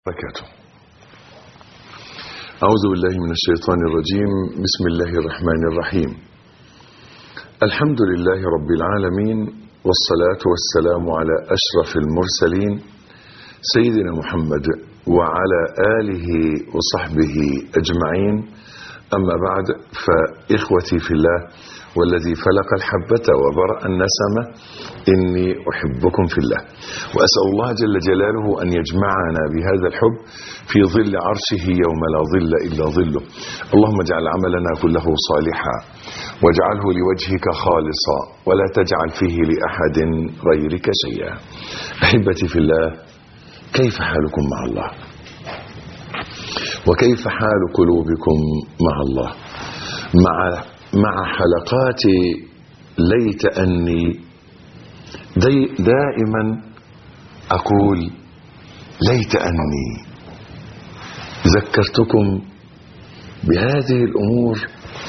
بركاته أعوذ بالله من الشيطان الرجيم بسم الله الرحمن الرحيم الحمد لله رب العالمين والصلاة والسلام على أشرف المرسلين سيدنا محمد وعلى آله وصحبه أجمعين أما بعد فإخوتي في الله والذي فلق الحبة وبرأ النسمة إني أحبكم في الله وأسأل الله جل جلاله أن يجمعنا بهذا الحب في ظل عرشه يوم لا ظل إلا ظله اللهم اجعل عملنا كله صالحا واجعله لوجهك خالصا ولا تجعل فيه لأحد غيرك شيئا أحبتي في الله كيف حالكم مع الله وكيف حال قلوبكم مع الله مع مع حلقات ليت أني دي دائما أقول ليت أني ذكرتكم بهذه الأمور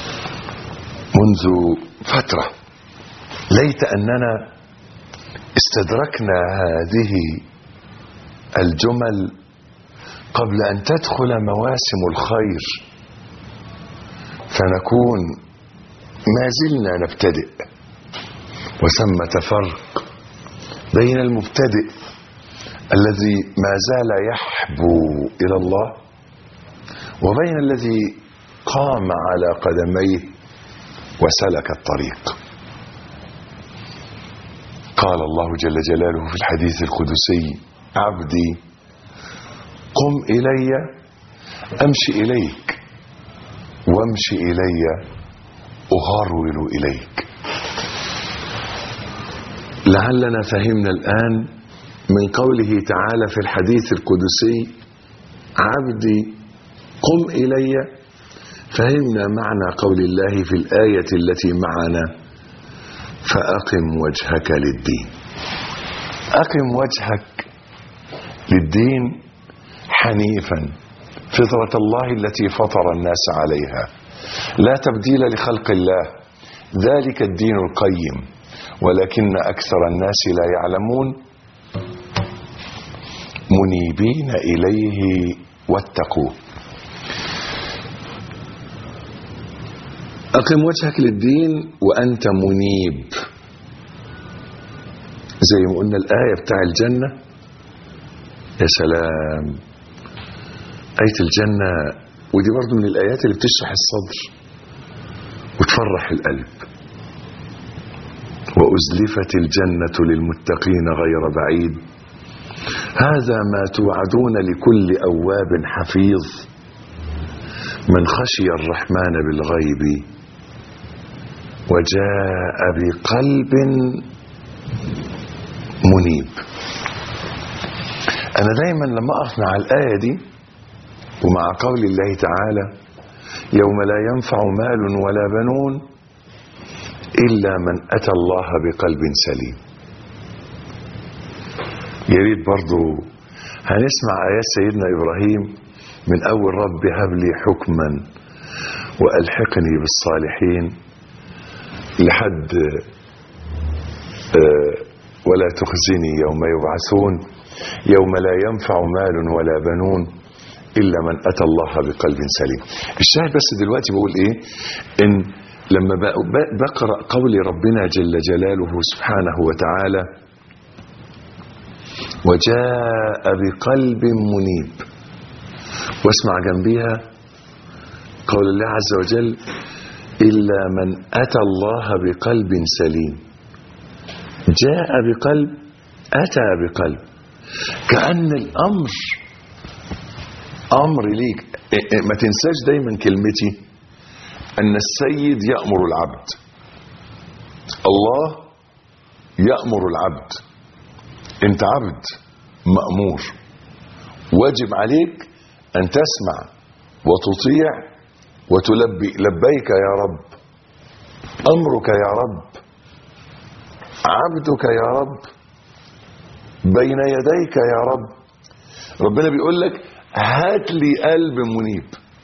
منذ فترة ليت أننا استدركنا هذه الجمل قبل أن تدخل مواسم الخير فنكون ما زلنا نبتدئ وثمة فرق بين المبتدئ الذي ما زال يحبو إلى الله وبين الذي قام على قدميه وسلك الطريق قال الله جل جلاله في الحديث القدسي عبدي قم إلي أمشي إليك وامشي إلي أهرول إليك لعلنا فهمنا الآن من قوله تعالى في الحديث القدسي عبدي قم إلي فهمنا معنى قول الله في الآية التي معنا فأقم وجهك للدين أقم وجهك للدين حنيفا فطرة الله التي فطر الناس عليها لا تبديل لخلق الله ذلك الدين القيم ولكن أكثر الناس لا يعلمون منيبين إليه واتقوه أقم وجهك للدين وأنت منيب زي ما قلنا الآية بتاع الجنة يا سلام آية الجنة ودي برضو من الآيات اللي بتشرح الصدر وتفرح القلب وأزلفت الجنة للمتقين غير بعيد هذا ما توعدون لكل أواب حفيظ من خشي الرحمن بالغيب وجاء بقلب منيب أنا دايما لما أقف مع الآية دي ومع قول الله تعالى يوم لا ينفع مال ولا بنون إلا من أتى الله بقلب سليم يا ريت برضو هنسمع آيات سيدنا إبراهيم من أول رب هب لي حكما وألحقني بالصالحين لحد ولا تخزني يوم يبعثون يوم لا ينفع مال ولا بنون إلا من أتى الله بقلب سليم الشاهد بس دلوقتي بقول إيه إن لما بقرأ قول ربنا جل جلاله سبحانه وتعالى وجاء بقلب منيب واسمع جنبيها قول الله عز وجل إلا من أتى الله بقلب سليم جاء بقلب أتى بقلب كأن الأمر أمر ليك ما تنساش دايما كلمتي أن السيد يأمر العبد الله يأمر العبد أنت عبد مأمور واجب عليك أن تسمع وتطيع وتلبي لبيك يا رب أمرك يا رب عبدك يا رب بين يديك يا رب ربنا بيقول لك هات لي قلب منيب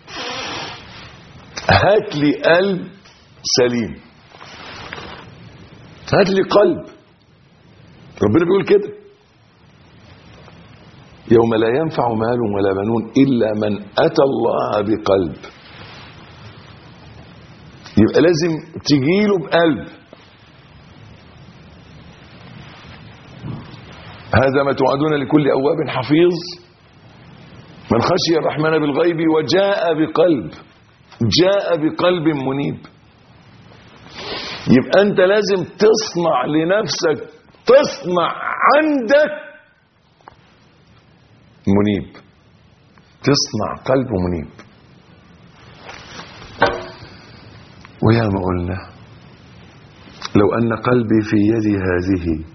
هات لي قلب سليم هات لي قلب ربنا بيقول كده يوم لا ينفع مال ولا بنون إلا من أتى الله بقلب يبقى لازم تجيله بقلب هذا ما توعدون لكل أواب حفيظ من خشي الرحمن بالغيب وجاء بقلب جاء بقلب منيب يبقى أنت لازم تصنع لنفسك تصنع عندك منيب تصنع قلب منيب ويا ما قلنا لو أن قلبي في يدي هذه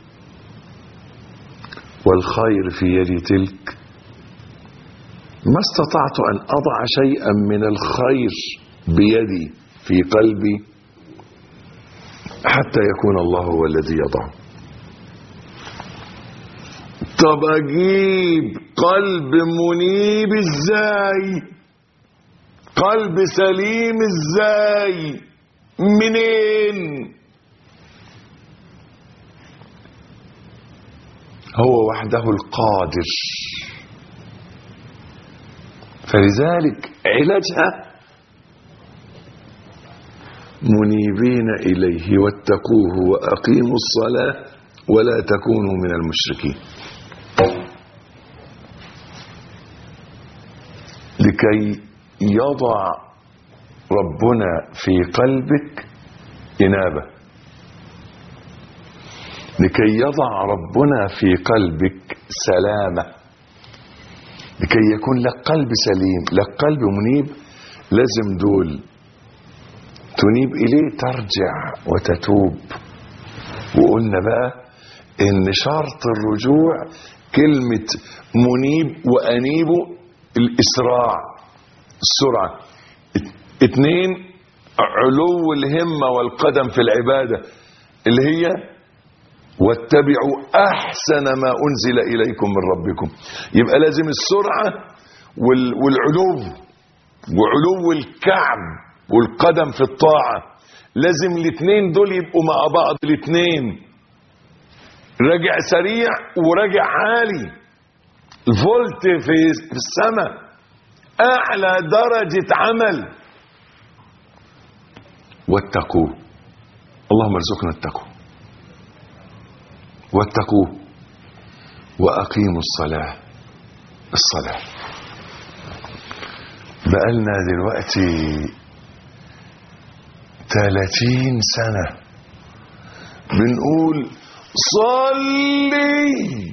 والخير في يدي تلك ما استطعت أن أضع شيئا من الخير بيدي في قلبي حتى يكون الله هو الذي يضعه طب اجيب قلب منيب ازاي قلب سليم ازاي منين هو وحده القادر فلذلك علاجها منيبين إليه واتقوه وأقيموا الصلاة ولا تكونوا من المشركين لكي يضع ربنا في قلبك إنابة لكي يضع ربنا في قلبك سلامة لكي يكون لك قلب سليم لك قلب منيب لازم دول تنيب إليه ترجع وتتوب وقلنا بقى إن شرط الرجوع كلمة منيب وأنيبه الإسراع السرعة اتنين علو الهمة والقدم في العبادة اللي هي واتبعوا أحسن ما أنزل إليكم من ربكم يبقى لازم السرعة وال- والعلو وعلو الكعب والقدم في الطاعة لازم الاثنين دول يبقوا مع بعض الاثنين راجع سريع وراجع عالي الفولت في في السماء اعلى درجة عمل واتقوا اللهم ارزقنا التقوى واتقوا واقيموا الصلاة الصلاة بقالنا دلوقتي 30 سنة بنقول صلي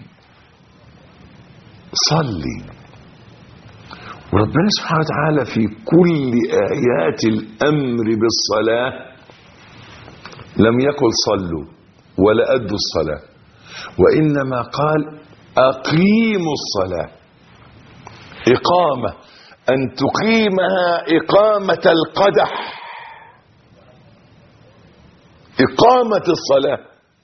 صلي وربنا سبحانه وتعالى في كل آيات الأمر بالصلاة لم يقل صلوا ولا أدوا الصلاة وإنما قال أقيموا الصلاة إقامة أن تقيمها إقامة القدح إقامة الصلاة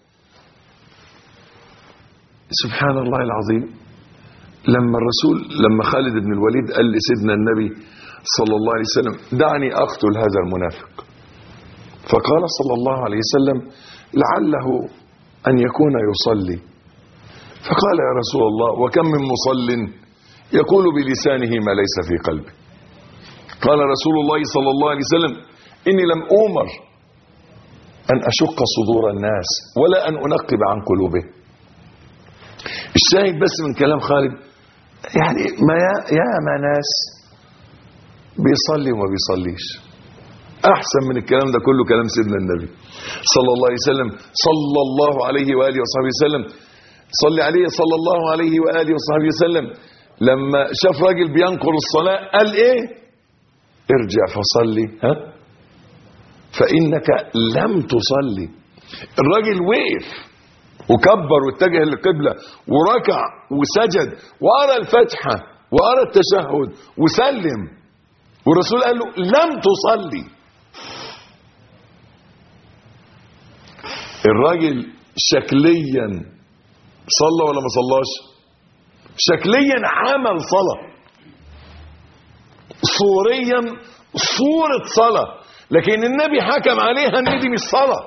سبحان الله العظيم لما الرسول لما خالد بن الوليد قال لسيدنا النبي صلى الله عليه وسلم دعني أقتل هذا المنافق فقال صلى الله عليه وسلم لعله أن يكون يصلي فقال يا رسول الله وكم من مصل يقول بلسانه ما ليس في قلبه قال رسول الله صلى الله عليه وسلم إني لم أؤمر أن أشق صدور الناس ولا أن أنقب عن قلوبهم الشاهد بس من كلام خالد يعني ما يا, يا ما ناس بيصلي وما بيصليش أحسن من الكلام ده كله كلام سيدنا النبي صلى الله عليه وسلم صلى الله عليه وآله وصحبه وسلم صلي عليه صلى الله عليه وآله وصحبه وسلم لما شاف راجل بينقر الصلاة قال ايه ارجع فصلي ها فإنك لم تصلي الراجل وقف وكبر واتجه للقبلة وركع وسجد وقرا الفاتحة وقرا التشهد وسلم والرسول قال له لم تصلي الراجل شكليا صلى ولا ما صلاش شكليا عمل صلاة صوريا صورة صلاة لكن النبي حكم عليها ان دي مش صلاة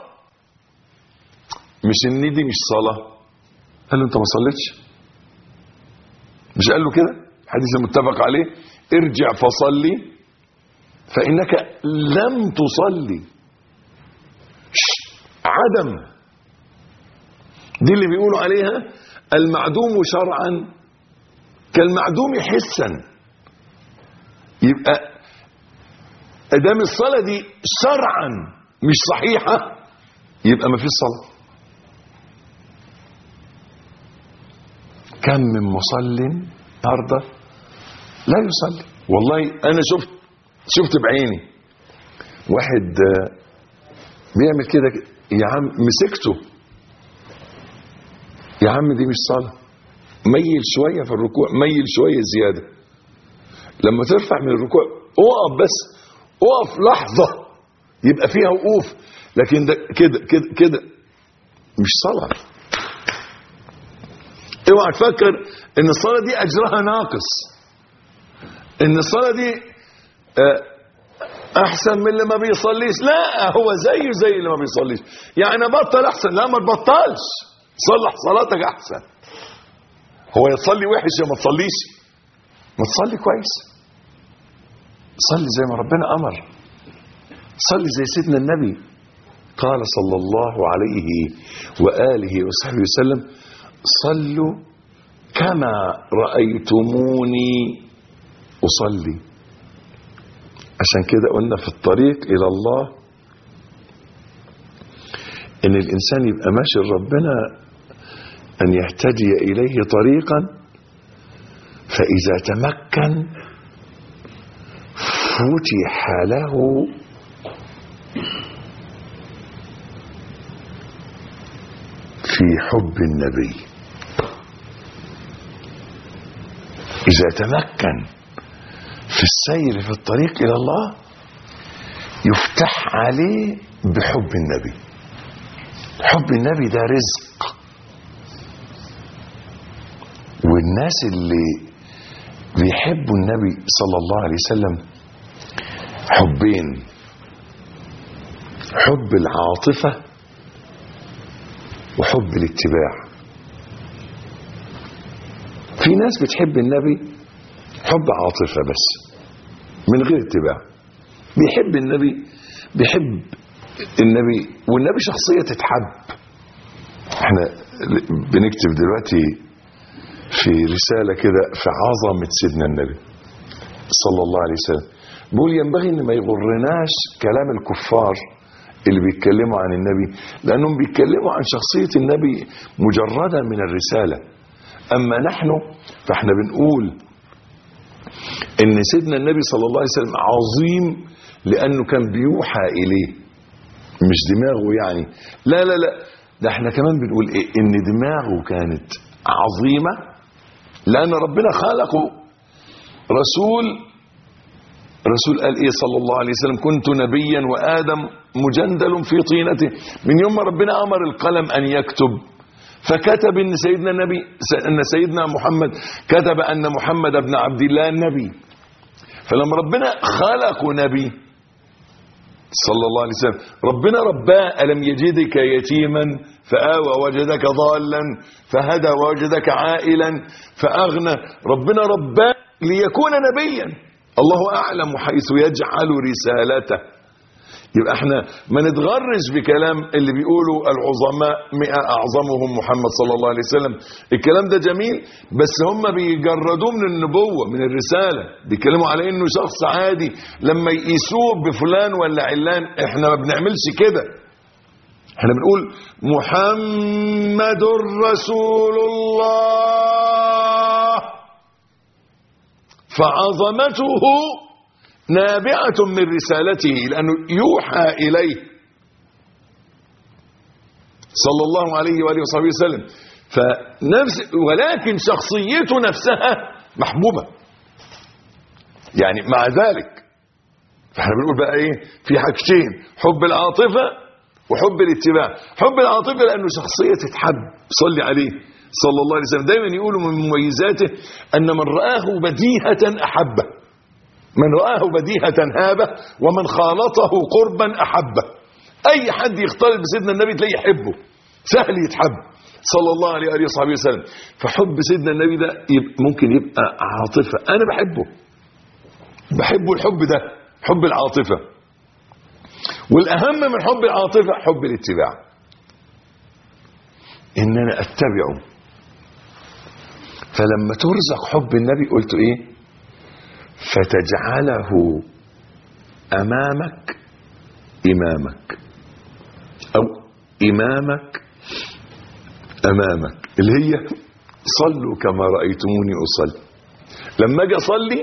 مش ان دي مش صلاة قال له انت ما صليتش مش قال له كده الحديث المتفق عليه ارجع فصلي فإنك لم تصلي شش، عدم دي اللي بيقولوا عليها المعدوم شرعا كالمعدوم حسا يبقى ادام الصلاه دي شرعا مش صحيحه يبقى ما فيش صلاه كم من مصل النهارده لا يصلي والله انا شفت شفت بعيني واحد آه، بيعمل كده يا عم مسكته يا عم دي مش صلاه ميل شويه في الركوع ميل شويه زياده لما ترفع من الركوع اقف بس اقف لحظه يبقى فيها وقوف لكن ده كده كده كده مش صلاه اوعى تفكر ان الصلاه دي اجرها ناقص ان الصلاه دي آه، احسن من اللي ما بيصليش لا هو زيه زي اللي ما بيصليش يعني بطل احسن لا ما تبطلش صلح صلاتك احسن هو يصلي وحش يا ما تصليش ما تصلي كويس صلي زي ما ربنا امر صلي زي سيدنا النبي قال صلى الله عليه واله وصحبه وسلم صلوا كما رايتموني اصلي عشان كده قلنا في الطريق الى الله ان الانسان يبقى ماشي لربنا ان يهتدي اليه طريقا فاذا تمكن فتح له في حب النبي اذا تمكن في السير في الطريق الى الله يفتح عليه بحب النبي حب النبي ده رزق والناس اللي بيحبوا النبي صلى الله عليه وسلم حبين حب العاطفة وحب الاتباع في ناس بتحب النبي حب عاطفة بس من غير اتباع بيحب النبي بيحب النبي والنبي شخصية تتحب احنا بنكتب دلوقتي في رسالة كده في عظمة سيدنا النبي صلى الله عليه وسلم بيقول ينبغي ان ما يغرناش كلام الكفار اللي بيتكلموا عن النبي لانهم بيتكلموا عن شخصية النبي مجردا من الرسالة اما نحن فاحنا بنقول ان سيدنا النبي صلى الله عليه وسلم عظيم لانه كان بيوحى اليه مش دماغه يعني لا لا لا ده احنا كمان بنقول ايه ان دماغه كانت عظيمة لان ربنا خلقه رسول الرسول قال ايه صلى الله عليه وسلم كنت نبيا وادم مجندل في طينته من يوم ما ربنا امر القلم ان يكتب فكتب ان سيدنا النبي ان سيدنا محمد كتب ان محمد بن عبد الله نبي فلما ربنا خلق نبي صلى الله عليه وسلم ربنا رباه ألم يجدك يتيما فآوى وجدك ضالا فهدى وجدك عائلا فأغنى ربنا رباه ليكون نبيا الله أعلم حيث يجعل رسالته يبقى احنا ما نتغرش بكلام اللي بيقولوا العظماء مئة أعظمهم محمد صلى الله عليه وسلم الكلام ده جميل بس هم بيجردوه من النبوة من الرسالة بيتكلموا على انه شخص عادي لما يقيسوه بفلان ولا علان احنا ما بنعملش كده احنا بنقول محمد رسول الله فعظمته نابعة من رسالته لأنه يوحى إليه صلى الله عليه وآله وصحبه وسلم فنفس ولكن شخصيته نفسها محبوبة يعني مع ذلك فاحنا بنقول بقى ايه في حاجتين حب العاطفة وحب الاتباع حب العاطفة لأنه شخصية تتحب صلي عليه صلى الله عليه وسلم دايما يقولوا من مميزاته أن من رآه بديهة أحبه من رآه بديهة هابه ومن خالطه قربا أحبه أي حد يختلط بسيدنا النبي تلاقيه يحبه سهل يتحب صلى الله عليه وآله وصحبه وسلم فحب سيدنا النبي ده يبقى ممكن يبقى عاطفة أنا بحبه بحبه الحب ده حب العاطفة والأهم من حب العاطفة حب الاتباع إن أنا أتبعه فلما ترزق حب النبي قلت إيه فتجعله أمامك إمامك أو إمامك أمامك اللي هي صلوا كما رأيتموني أصلي لما أجي أصلي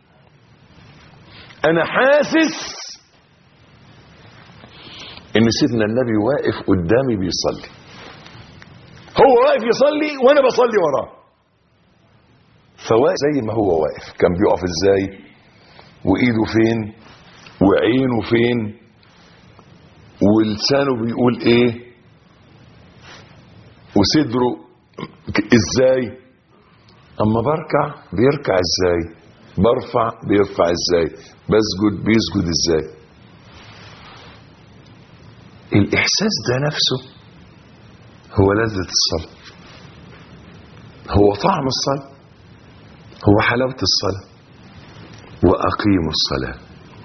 أنا حاسس إن سيدنا النبي واقف قدامي بيصلي هو واقف يصلي وأنا بصلي وراه فواقف زي ما هو واقف كان بيقف ازاي وايده فين وعينه فين ولسانه بيقول ايه وصدره ك- ازاي اما بركع بيركع ازاي برفع بيرفع ازاي بسجد بيسجد ازاي الاحساس ده نفسه هو لذة الصلاة هو طعم الصلاة هو حلاوة الصلاة وأقيموا الصلاة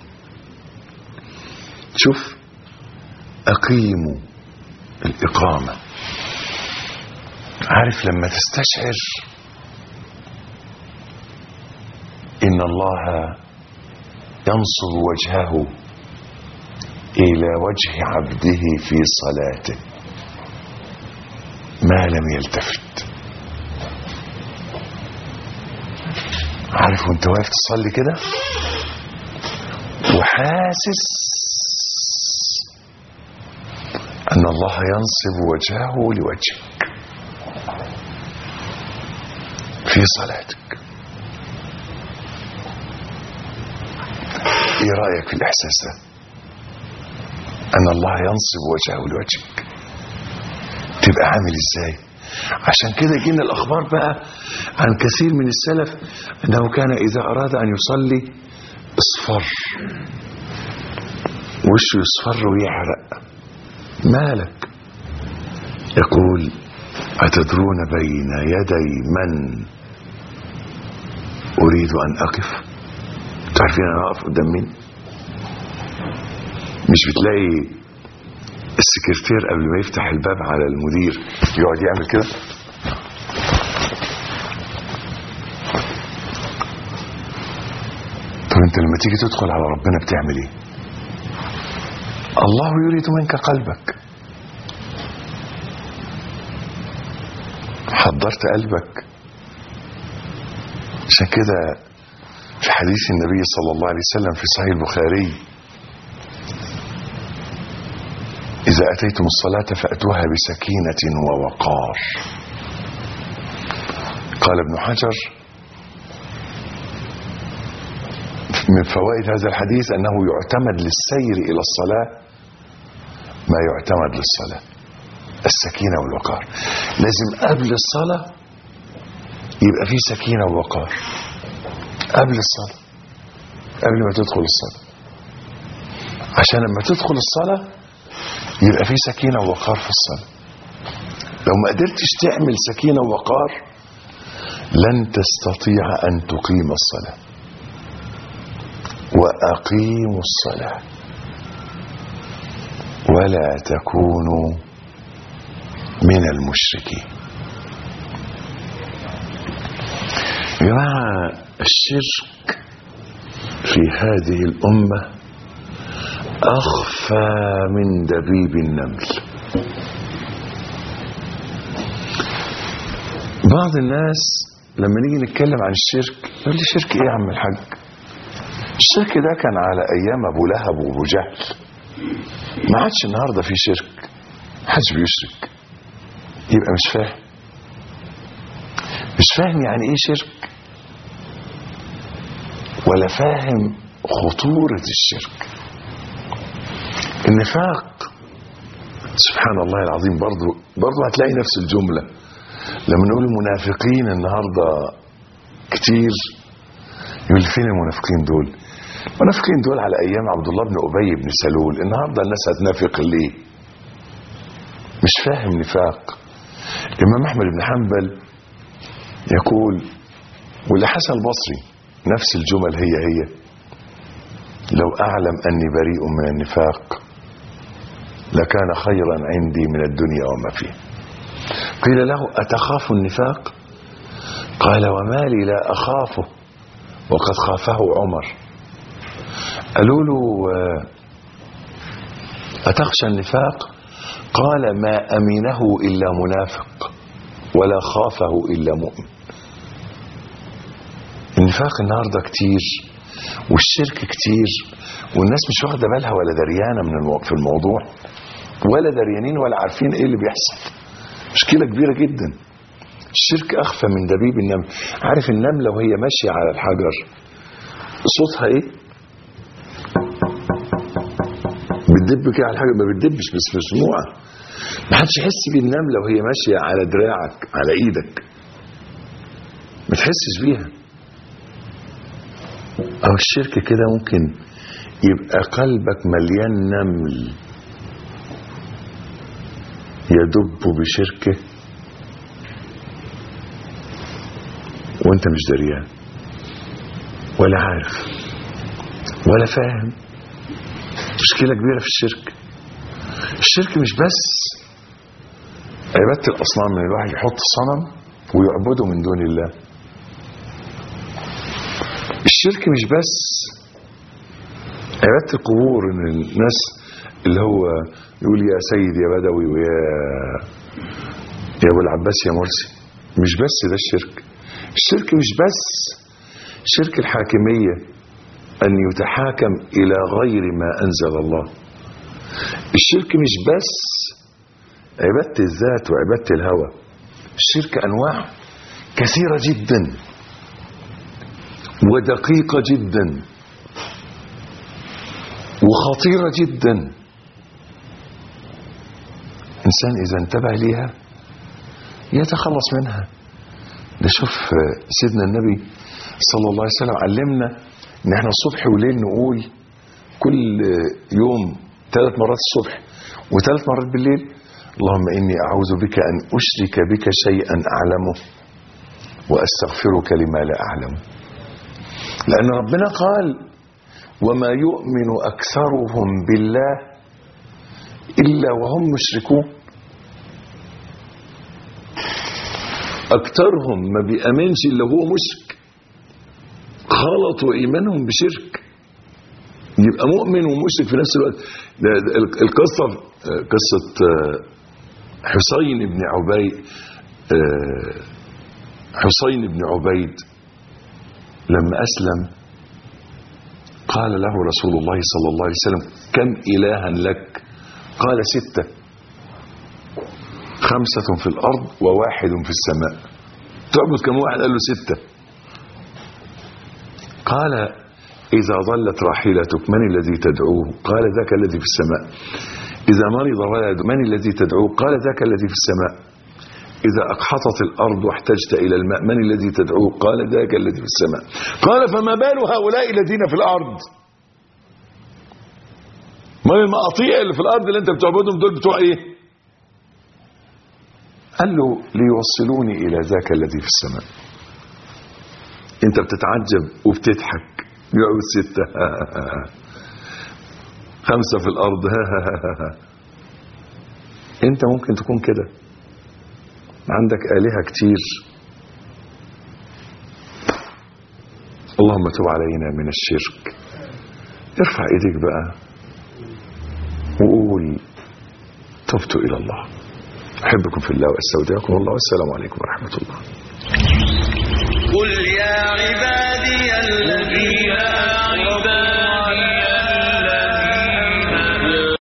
شوف أقيموا الإقامة عارف لما تستشعر إن الله ينصب وجهه إلى وجه عبده في صلاته ما لم يلتفت عارف وانت واقف تصلي كده وحاسس ان الله ينصب وجهه لوجهك في صلاتك ايه رايك في الاحساس ده ان الله ينصب وجهه لوجهك تبقى عامل ازاي عشان كده جينا الاخبار بقى عن كثير من السلف انه كان اذا اراد ان يصلي اصفر وشه يصفر ويعرق مالك يقول أتدرون بين يدي من أريد أن أقف تعرفين أنا أقف قدام مين مش بتلاقي السكرتير قبل ما يفتح الباب على المدير يقعد يعمل كده طب انت لما تيجي تدخل على ربنا بتعمل ايه الله يريد منك قلبك حضرت قلبك عشان كده في حديث النبي صلى الله عليه وسلم في صحيح البخاري إذا أتيتم الصلاة فأتوها بسكينة ووقار قال ابن حجر من فوائد هذا الحديث أنه يعتمد للسير إلى الصلاة ما يعتمد للصلاة السكينة والوقار لازم قبل الصلاة يبقى في سكينة ووقار قبل الصلاة قبل ما تدخل الصلاة عشان لما تدخل الصلاة يبقى في سكينة ووقار في الصلاة لو ما قدرتش تعمل سكينة ووقار لن تستطيع أن تقيم الصلاة وأقيموا الصلاة ولا تكونوا من المشركين يا جماعة الشرك في هذه الأمة أخفى من دبيب النمل بعض الناس لما نيجي نتكلم عن الشرك يقول لي شرك ايه يا عم الحاج الشرك ده كان على ايام ابو لهب وابو جهل ما عادش النهارده في شرك محدش بيشرك يبقى مش فاهم مش فاهم يعني ايه شرك ولا فاهم خطورة الشرك النفاق سبحان الله العظيم برضو برضو هتلاقي نفس الجملة لما نقول المنافقين النهاردة كتير يقول فين المنافقين دول المنافقين دول على ايام عبد الله بن ابي بن سلول النهارده الناس هتنافق ليه مش فاهم نفاق الإمام أحمد بن حنبل يقول ولحسن البصري نفس الجمل هي هي لو أعلم أني بريء من النفاق لكان خيرا عندي من الدنيا وما فيه قيل له أتخاف النفاق قال وما لي لا أخافه وقد خافه عمر قالوا له آه، أتخشى النفاق قال ما أمينه إلا منافق ولا خافه إلا مؤمن النفاق النهاردة كتير والشرك كتير والناس مش واخدة بالها ولا دريانة من المو... في الموضوع ولا دريانين ولا عارفين ايه اللي بيحصل مشكلة كبيرة جدا الشرك أخفى من دبيب النمل عارف النملة وهي ماشية على الحجر صوتها ايه بتدب كده على الحجر ما بتدبش بس مسموعة ما حدش يحس بالنملة وهي ماشية على دراعك على ايدك ما تحسش بيها أو الشرك كده ممكن يبقى قلبك مليان نمل يدب بشركه وانت مش دريان ولا عارف ولا فاهم مشكلة كبيرة في الشرك الشرك مش بس عبادة الأصنام من الواحد يحط صنم ويعبده من دون الله الشرك مش بس عبادة القبور ان الناس اللي هو يقول يا سيد يا بدوي ويا يا ابو العباس يا مرسي مش بس ده الشرك الشرك مش بس شرك الحاكمية أن يتحاكم إلى غير ما أنزل الله الشرك مش بس عبادة الذات وعبادة الهوى الشرك أنواع كثيرة جدا ودقيقة جدا وخطيرة جدا إنسان إذا انتبه ليها يتخلص منها ده شوف سيدنا النبي صلى الله عليه وسلم علمنا ان احنا الصبح وليل نقول كل يوم ثلاث مرات الصبح وثلاث مرات بالليل اللهم اني اعوذ بك ان اشرك بك شيئا اعلمه واستغفرك لما لا اعلمه لان ربنا قال وما يؤمن اكثرهم بالله الا وهم مشركون اكترهم ما بيامنش الا هو مشرك خلطوا ايمانهم بشرك يبقى مؤمن ومشرك في نفس الوقت ده ده القصه قصه حسين بن عبيد حسين بن عبيد لما اسلم قال له رسول الله صلى الله عليه وسلم كم الها لك قال سته خمسة في الأرض وواحد في السماء تعبد كم واحد قال له ستة قال إذا ضلت راحلتك من الذي تدعوه قال ذاك الذي في السماء إذا مرض ولد من الذي تدعوه قال ذاك الذي في السماء إذا أقحطت الأرض واحتجت إلى الماء من الذي تدعوه قال ذاك الذي في السماء قال فما بال هؤلاء الذين في الأرض ما المقاطيع اللي في الأرض اللي أنت بتعبدهم دول بتوع إيه قال له ليوصلوني إلى ذاك الذي في السماء انت بتتعجب وبتضحك يقعد ستة خمسة في الأرض انت ممكن تكون كده عندك آلهة كتير اللهم تب علينا من الشرك ارفع ايديك بقى وقول تبت إلى الله أحبكم في الله وأستودعكم الله والسلام عليكم ورحمة الله قل يا عبادي